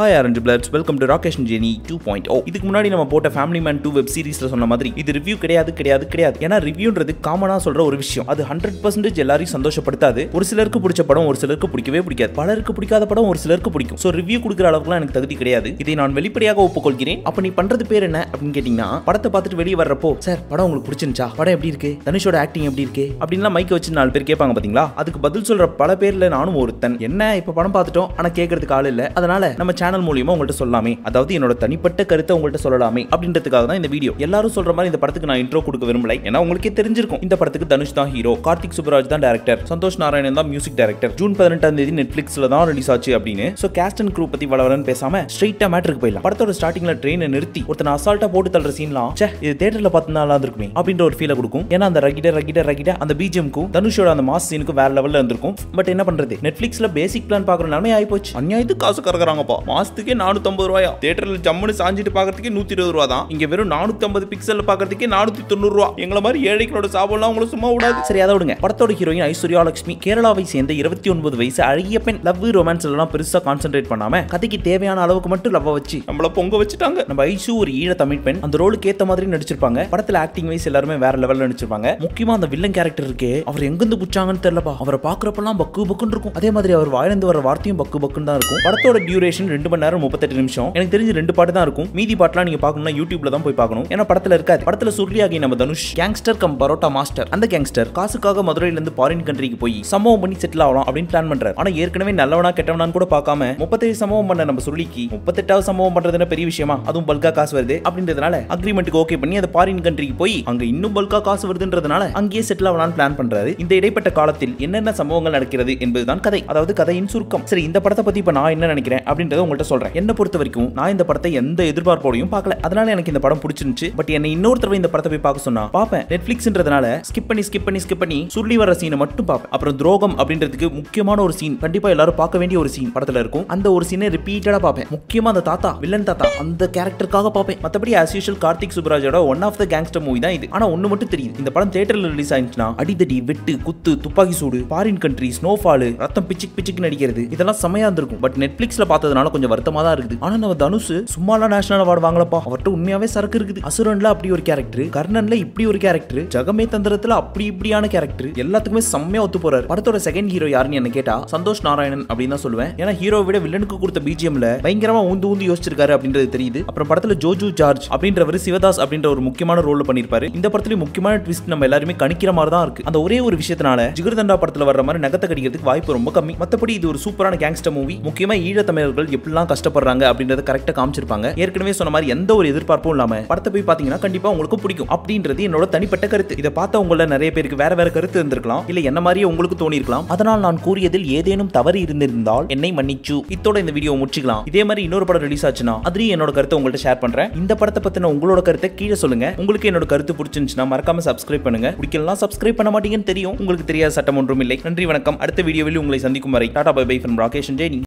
hi orange bloods welcome to Rakesh Jeni two point O இதுக்கு முன்னாடி நம்ம போட்ட ஃபேமிலி மேன் டூ வெப் சீரிஸ்ல சொன்ன மாதிரி இது ரிவ்யூ கிடையாது கிடையாது கிடையாது ஏன்னா ரிவ்யூன்றது காமனா சொல்ற ஒரு விஷயம் அது ஹண்ட்ரட் பர்சன்டேஜ் எல்லாரையும் சந்தோஷப்படுத்தாது ஒரு சிலருக்கு பிடிச்ச படம் ஒரு சிலருக்கு பிடிக்கவே பிடிக்காது பலருக்கு பிடிக்காத படம் ஒரு சிலருக்கு பிடிக்கும் ஸோ ரிவ்யூ கொடுக்குற அளவுக்குலாம் எனக்கு தகுதி கிடையாது இதை நான் வெளிப்படையாக ஒப்புக்கொள்கிறேன் அப்ப நீ பண்றது பேர் என்ன அப்படின்னு கேட்டீங்கன்னா படத்தை பார்த்துட்டு வெளியே வர்றப்போ சார் படம் உங்களுக்கு பிடிச்சிருந்துச்சா படம் எப்படி இருக்கு தனுஷோட ஆக்டிங் எப்படி இருக்கு அப்படின்லாம் மைக்க வச்சு நாலு பேர் கேட்பாங்க பாத்தீங்களா அதுக்கு பதில் சொல்ற பல பேர்ல நானும் ஒருத்தன் என்ன இப்ப படம் பார்த்துட்டோம் ஆனா கேட்கறதுக்கு ஆள் இல்ல அதனால நம்ம சேனல் மூலியமா உங்கள்ட்ட சொல்லலாமே அதாவது என்னோட தனிப்பட்ட கருத்தை உங்கள்ட்ட சொல்லலாமே அப்படின்றதுக்காக தான் இந்த வீடியோ எல்லாரும் சொல்ற மாதிரி இந்த படத்துக்கு நான் இன்ட்ரோ கொடுக்க விரும்பலை ஏன்னா உங்களுக்கே தெரிஞ்சிருக்கும் இந்த படத்துக்கு தனுஷ் தான் ஹீரோ கார்த்திக் சுப்ராஜ் தான் டேரக்டர் சந்தோஷ் நாராயணன் தான் மியூசிக் டைரக்டர் ஜூன் பதினெட்டாம் தேதி நெட்ஃபிளிக்ஸ்ல தான் ரிலீஸ் ஆச்சு அப்படின்னு சோ கேஸ்ட் அண்ட் க்ரூ பத்தி வளவலன்னு பேசாம ஸ்ட்ரைட்டா மேட்ருக்கு போயிடலாம் படத்தோட ஸ்டார்டிங்ல ட்ரெயினை நிறுத்தி ஒருத்தன் அசால்ட்டா போட்டு தள்ளுற சீன்லாம் ச்சே இது தேட்டர்ல பார்த்து நல்லா இருந்திருக்குமே அப்படின்ற ஒரு ஃபீலை கொடுக்கும் ஏன்னா அந்த ரகிட ரகிட ரகிட அந்த பிஜிஎம்க்கும் தனுஷோட அந்த மாஸ் சீனுக்கும் வேற லெவல்ல இருந்திருக்கும் பட் என்ன பண்றது நெட்ஃபிளிக்ஸ்ல பேசிக் பிளான் பாக்குற நிலைமை ஆயி போச்சு அநியாயத்துக்கு காசு கறக்குறாங்கப்பா மாசத்துக்கே நானூத்தம்பது ரூபாயா தேட்டர்ல ஜம்முன்னு சாஞ்சிட்டு பாக்குறதுக்கே நூத்தி இருபது ரூபா தான் இங்க வெறும் நானூத்தி ஐம்பது பிக்சல் பாக்குறதுக்கே நானூத்தி தொண்ணூறு ரூபா எங்களை மாதிரி ஏழைகளோட சாபம்லாம் உங்களை சும்மா விடாது சரி அதை விடுங்க படத்தோட ஹீரோயின் ஐஸ்வர்யா லட்சுமி கேரளாவை சேர்ந்த இருபத்தி ஒன்பது வயசு அழகிய பெண் லவ் ரொமான்ஸ் எல்லாம் பெருசா கான்சென்ட்ரேட் பண்ணாம கதைக்கு தேவையான அளவுக்கு மட்டும் லவ் வச்சு நம்மள பொங்க வச்சுட்டாங்க நம்ம ஐஷு ஒரு ஈழ தமிழ் பெண் அந்த ரோலுக்கு ஏத்த மாதிரி நடிச்சிருப்பாங்க படத்துல ஆக்டிங் வைஸ் எல்லாருமே வேற லெவல்ல நடிச்சிருப்பாங்க முக்கியமா அந்த வில்லன் கேரக்டர் இருக்கே அவர் எங்கிருந்து புடிச்சாங்கன்னு தெரியலப்பா அவரை பாக்குறப்பெல்லாம் பக்கு பக்குன்னு இருக்கும் அதே மாதிரி அவர் வாயிலிருந்து வர வார்த்தையும் பக்கு பக்குன்னு தான் இருக்கும் படத்தோட டியூரேஷன் ரெண்டு மணி நேரம் முப்பத்தெட்டு நிமிஷம் எனக்கு தெரிஞ்சு ரெண்டு பாட்டு தான் இருக்கும் மீதி பாட்டுலாம் நீங்க பார்க்கணும்னா யூடியூப்ல தான் போய் பார்க்கணும் ஏன்னா படத்துல இருக்காது படத்துல சுருளியாகி நம்ம Dhanush gangster cum parotta master அந்த கேங்ஸ்டர் காசுக்காக மதுரையில இருந்து ஃபாரின் கண்ட்ரிக்கு போய் சம்பவம் பண்ணி செட்டில் ஆகலாம் அப்படின்னு பிளான் பண்றாரு ஆனா ஏற்கனவே நல்லவனா கெட்டவனான்னு கூட பார்க்காம முப்பத்தேழு சம்பவம் பண்ண நம்ம சுருளிக்கு முப்பத்தெட்டாவது சம்பவம் பண்றதுன்னா பெரிய விஷயமா அதுவும் பல்கா காசு வருது அப்படின்றதுனால அக்ரிமெண்ட்டுக்கு ஓகே பண்ணி அந்த ஃபாரின் கண்ட்ரிக்கு போய் அங்க இன்னும் பல்கா காசு வருதுன்றதுனால அங்கேயே செட்டில் ஆகலாம்னு பிளான் பண்றாரு இந்த இடைப்பட்ட காலத்தில் என்னென்ன சம்பவங்கள் நடக்கிறது என்பதுதான் கதை அதாவது கதையின் சுருக்கம் சரி இந்த படத்தை பத்தி இப்ப நான் என்ன நினைக்கிறேன் அப்படின்றத உங்கள்ட்ட சொல்றேன் என்ன பொறுத்த வரைக்கும் நான் இந்த படத்தை எந்த எதிர்பார்ப்போடையும் பார்க்கல அதனால எனக்கு இந்த படம் பிடிச்சிருந்துச்சு பட் என்னை இன்னொரு தடவை இந்த படத்தை போய் பார்க்க சொன்னா பார்ப்பேன் நெட்ஃபிளிக்ஸ்ன்றதுனால ஸ்கிப் பண்ணி ஸ்கிப் பண்ணி ஸ்கிப் பண்ணி சுருளி வர சீனை மட்டும் பார்ப்பேன் அப்புறம் துரோகம் அப்படின்றதுக்கு முக்கியமான ஒரு சீன் கண்டிப்பா எல்லாரும் பார்க்க வேண்டிய ஒரு சீன் படத்துல இருக்கும் அந்த ஒரு சீனை ரிப்பீட்டடா பார்ப்பேன் முக்கியமா அந்த தாத்தா வில்லன் தாத்தா அந்த கேரக்டருக்காக பார்ப்பேன் மத்தபடி as usual கார்த்திக் சுப்ராஜோட one of the gangster movie தான் இது ஆனா ஒண்ணு மட்டும் தெரியுது இந்த படம் தியேட்டர்ல ரிலீஸ் ஆயிடுச்சுன்னா அடிதடி வெட்டு குத்து துப்பாக்கி சூடு ஃபாரின் கண்ட்ரி ஸ்னோஃபால் ரத்தம் பிச்சிக் பிச்சிக் நடிக்கிறது இதெல்லாம் செமையா இருந்திருக்கும் பட் நெட்ஃபிளிக்ஸ்ல பார்த்ததுனால கொஞ்சம் வருத்தமா தான் இருக்குது ஆனா நம்ம தனுஷ் சும்மாலாம் நேஷனல் அவார்டு வாங்கலப்பா அவர்கிட்ட உண்மையாவே சரக்கு இருக்குது அசுரன்ல அப்படி ஒரு கேரக்டர் கர்ணன்ல இப்படி ஒரு கேரக்டர் ஜகமே தந்திரத்துல அப்படி இப்படியான கேரக்டர் எல்லாத்துக்குமே செம்மையா ஒத்து போறாரு படத்தோட செகண்ட் ஹீரோ யாருன்னு என்ன கேட்டா சந்தோஷ் நாராயணன் அப்படின்னு தான் சொல்லுவேன் ஏன்னா ஹீரோ விட வில்லனுக்கு கொடுத்த பிஜிஎம்ல பயங்கரமா ஊந்து ஊந்து யோசிச்சிருக்காரு அப்படின்றது தெரியுது அப்புறம் படத்துல ஜோஜு ஜார்ஜ் அப்படின்றவர் சிவதாஸ் அப்படின்ற ஒரு முக்கியமான ரோல் பண்ணிருப்பாரு இந்த படத்துல முக்கியமான ட்விஸ்ட் நம்ம எல்லாருமே கணிக்கிற மாதிரி தான் இருக்கு அந்த ஒரே ஒரு விஷயத்தினால ஜிகர்தண்டா படத்துல வர்ற மாதிரி நகத்தை கடிக்கிறதுக்கு வாய்ப்பு ரொம்ப கம்மி மத்தபடி இது ஒரு சூப்பரான கேங்ஸ்டர் மூவி முக்கியமா ஈழத்தமிழர்கள் எப்படிலாம் கஷ்டப்படுறாங்க அப்படின்றத கரெக்டா காமிச்சிருப்பாங்க ஏற்கனவே சொன்ன மாதிரி எந்த ஒரு எதிர்பார்ப்பும் இல்லாம படத்தை போய் பாத்தீங்கன்னா கண்டிப்பா உங்களுக்கு பிடிக்கும் அப்படின்றது என்னோட தனிப்பட்ட கருத்து இதை பார்த்த உங்கள நிறைய பேருக்கு வேற வேற கருத்து இருந்திருக்கலாம் இல்ல என்ன மாதிரியே உங்களுக்கு தோணி இருக்கலாம் அதனால் நான் கூறியதில் ஏதேனும் தவறு இருந்திருந்தால் என்னை மன்னிச்சு இத்தோட இந்த வீடியோ முடிச்சுக்கலாம் இதே மாதிரி இன்னொரு படம் ரிலீஸ் ஆச்சுன்னா அதுலயும் என்னோட கருத்தை உங்கள்ட்ட ஷேர் பண்றேன் இந்த படத்தை பத்தின உங்களோட கருத்தை கீழே சொல்லுங்க உங்களுக்கு என்னோட கருத்து பிடிச்சிருந்துச்சுன்னா மறக்காம சப்ஸ்கிரைப் பண்ணுங்க பிடிக்கலாம் சப்ஸ்கிரைப் பண்ண மாட்டீங்கன்னு தெரியும் உங்களுக்கு தெரியாத சட்டம் ஒன்றும் இல்லை நன்றி வணக்கம் அடுத்த வீடியோவில் உங்களை சந்திக்கும் வரை tata bye bye from Rakesh ஜெய்னி